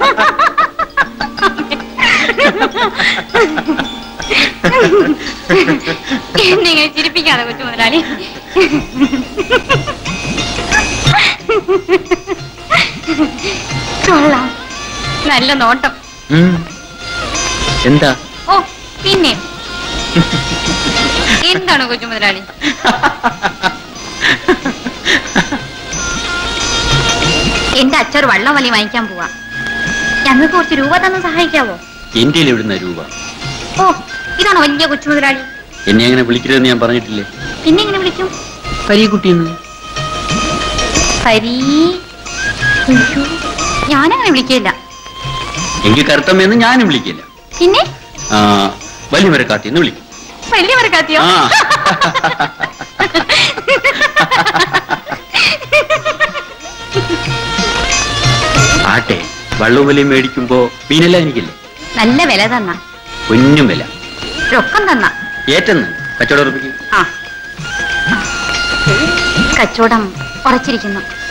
എന്നെ ഇങ്ങനെ ചിരിപ്പിക്കാതെ കൊച്ചു മുതലാളി കൊള്ളാം നല്ല നോട്ടം ഉം. എന്താ ഓ പിന്നെ എന്താണ് കൊച്ചു മുതലാളി എന്റെ അച്ഛൻ വള്ളം വലി വാങ്ങിക്കാൻ പോവാ ഞങ്ങൾക്ക് കുറച്ച് രൂപ തന്ന് സഹായിക്കാവോ എന്റെ എവിടുന്ന രൂപ ഓ ഇതാണോ വലിയ കൊച്ചു മുതലാളി എന്നെ അങ്ങനെ വിളിക്കരുതെന്ന് ഞാൻ പറഞ്ഞിട്ടില്ലേ പിന്നെ എങ്ങനെ വിളിക്കും പരീക്കുട്ടിയെന്ന് ഹരി അയ്യോ, ഞാനങ്ങനെ വിളിക്കില്ല എങ്കിൽ കറുത്തമ്മയെന്ന് ഞാനും വിളിക്കില്ല പിന്നെ ആ വലിയ മരക്കാത്തി എന്ന് വിളിക്കും വലിയ മരക്കാത്തിയോ ആ ആട്ടെ വള്ളവും വിലയും മേടിക്കുമ്പോ മീനെല്ലാം എനിക്കില്ലേ നല്ല വില തന്ന പൊന്നും വില രൊക്കം തന്ന ഏറ്റെന്ന് കച്ചവടം ഉറപ്പിക്കും ആ കച്ചവടം ഉറച്ചിരിക്കുന്നു